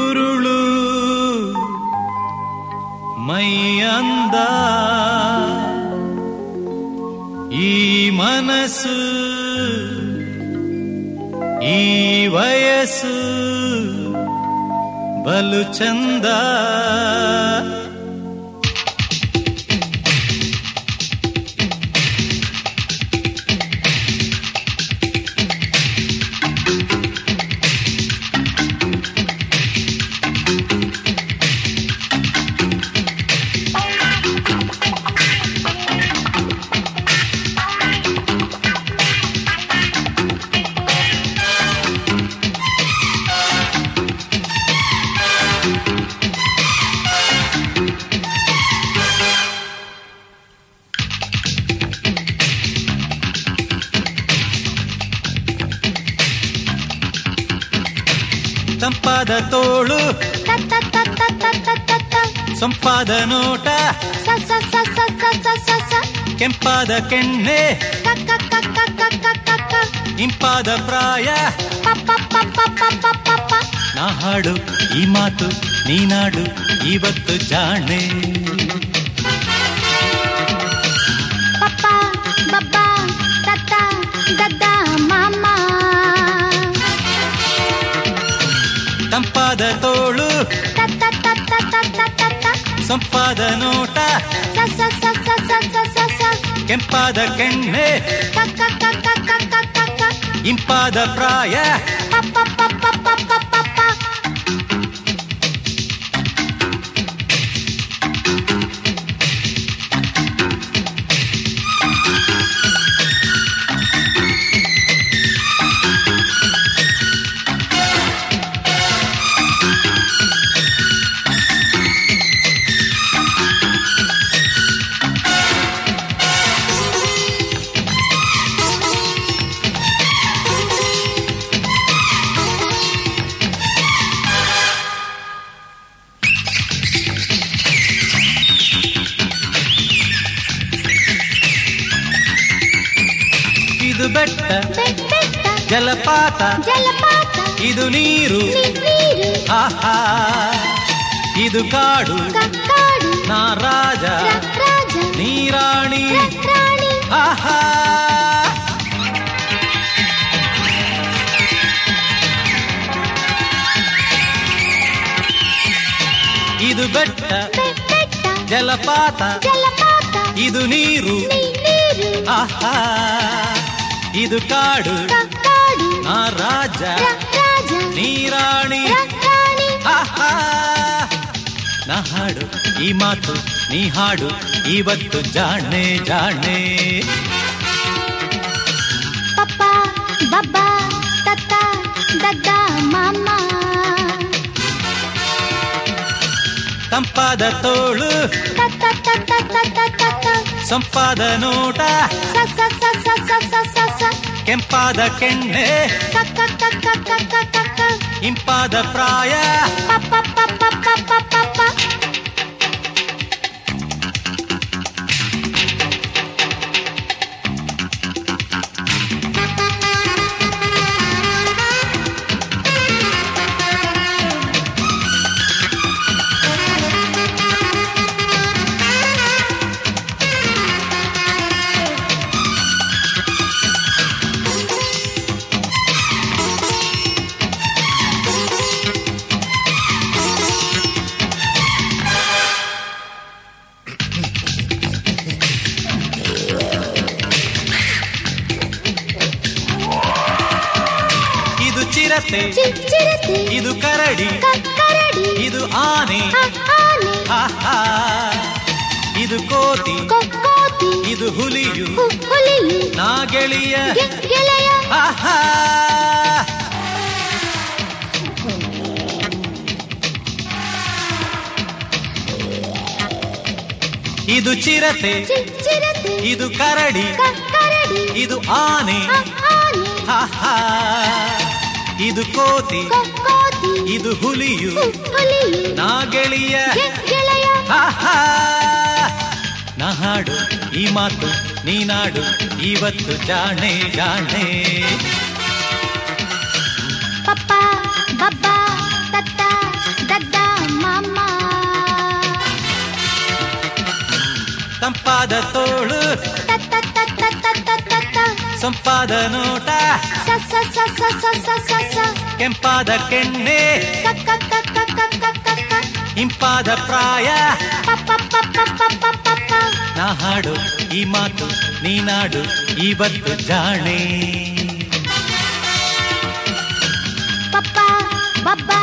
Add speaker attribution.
Speaker 1: ಉರುಳು ಮೈಯಂದ ಈ ಮನಸ್ಸು ಈ ವಯಸ್ಸು ಬಲು ಚಂದ ತಂಪಾದ ತೋಳು ಸೊಂಪಾದ ನೋಟ ಕೆಂಪಾದ ಕೆಣ್ಣೆ ಇಂಪಾದ ಪ್ರಾಯ ನಾ ಹಾಡು ಈ ಮಾತು ನೀನಾಡು ಇವತ್ತು ಜಾಣೆ ತಂಪಾದ ತೋಳು ಸೊಂಪಾದ ನೋಟ ಕೆಂಪಾದ ಕೆಣ್ಣೆ ಇಂಪಾದ ಪ್ರಾಯ ಇದು ಬೆಟ್ಟ ಜಲಪಾತ
Speaker 2: ಜಲಪಾತ
Speaker 1: ಇದು ನೀರು
Speaker 2: ನೀರು
Speaker 1: ಆಹಾ ಇದು ಕಾಡು
Speaker 2: ಕಕ್ಕಾಡು
Speaker 1: ನಾ ರಾಜ
Speaker 2: ರಾಜ
Speaker 1: ನೀರಾಣಿ
Speaker 2: ರಾಣಿ
Speaker 1: ಆಹಾ ಇದು ಬೆಟ್ಟ
Speaker 2: ಬೆಟ್ಟ
Speaker 1: ಜಲಪಾತ
Speaker 2: ಜಲಪಾತ
Speaker 1: ಇದು ನೀರು
Speaker 2: ನೀರು
Speaker 1: ಆಹಾ ಇದು ಕಾಡು
Speaker 2: ಕಕ್ಕಾಡು
Speaker 1: ನಾ ರಾಜ
Speaker 2: ರಾಜ
Speaker 1: ನೀರಾಣಿ
Speaker 2: ರಾಣಿ
Speaker 1: ಆಹಾ ನಾ ಹಾಡು ಈ ಮಾತು ನೀ ಹಾಡು ಇವತ್ತು ಜಾಣೆ ಜಾಣೆ
Speaker 2: ಪಪ್ಪ ಬಬ್ಬ ತತ್ತ ದದ್ದ ಮಾಮ
Speaker 1: ತಂಪಾದ ತೋಳು
Speaker 2: ತತ್ತ ತತ್ತ ತತ್ತ ತತ್ತ
Speaker 1: ಸಂಪಾದ ನೋಟ
Speaker 2: ಸ ಸ ಸ ಸ ಸ ಸ ಸ ಸ
Speaker 1: ಕೆಂಪಾದ ಕೆಣ್ಣೆ
Speaker 2: ಕಕ್ಕ ಕಕ್ಕ ಕಕ್ಕ ಕಕ್ಕ
Speaker 1: ಇಂಪಾದ ಪ್ರಾಯ
Speaker 2: ಪಪ್ಪ ಪಪ್ಪ ಪಪ್ಪ ಪಪ್ಪ
Speaker 1: ಇದು ಚಿರತೆ
Speaker 2: ಚಿಚ್ಚಿರತೆ
Speaker 1: ಇದು ಕರಡಿ
Speaker 2: ಕಕ್ಕರಡಿ
Speaker 1: ಇದು ಆನೆ
Speaker 2: ಆನೆ
Speaker 1: ಆಹಾ ಇದು ಕೋತಿ
Speaker 2: ಕೊಕ್ಕೋತಿ
Speaker 1: ಇದು ಹುಲಿಯು
Speaker 2: ಹು- ಹುಲಿಯು
Speaker 1: ನಾ ಗೆಳೆಯ
Speaker 2: ಗೆ- ಗೆಳೆಯ
Speaker 1: ಆಹಾ ಇದು ಚಿರತೆ
Speaker 2: ಚಿಚ್ಚಿರತೆ
Speaker 1: ಇದು ಕರಡಿ
Speaker 2: ಕಕ್ಕರಡಿ
Speaker 1: ಇದು ಆನೆ
Speaker 2: ಆನೆ
Speaker 1: ಆಹಾ ಇದು ಕೋತಿ
Speaker 2: ಕೊಕ್ಕೋತಿ
Speaker 1: ಇದು ಹುಲಿಯು
Speaker 2: ಹು- ಹುಲಿಯು
Speaker 1: ನಾ ಗೆಳೆಯ
Speaker 2: ಗೆ- ಗೆಳೆಯ
Speaker 1: ಆಹಾ ನಾ ಹಾಡು ಈ ಮಾತು ನೀನಾಡು ಇವತ್ತು ಜಾಣೆ ಜಾಣೆ
Speaker 2: ಪಪ್ಪ ಬಬ್ಬ ತತ್ತ
Speaker 1: ತಂಪಾದ ತೋಳು
Speaker 2: ತ ತ ತ ತ ತ ತ ತ ತ.
Speaker 1: ಸೊಂಪಾದ ನೋಟ
Speaker 2: ಸ ಸ ಸ ಸ ಸ ಸ ಸ ಸ.
Speaker 1: ಕೆಂಪಾದ ಕೆಣ್ಣೆ
Speaker 2: ಕ ಕ ಕ ಕ ಕ ಕ ಕ ಕ.
Speaker 1: ಇಂಪಾದ ಪ್ರಾಯ
Speaker 2: ಪ ಪ ಪ ಪ ಪ ಪ ಪ ಪ.
Speaker 1: ನಾ ಹಾಡು ಈ ಮಾತು ನೀನಾಡು ಇವತ್ತು ಜಾಣೆ
Speaker 2: ಪಪ್ಪ ಬಬ್ಬ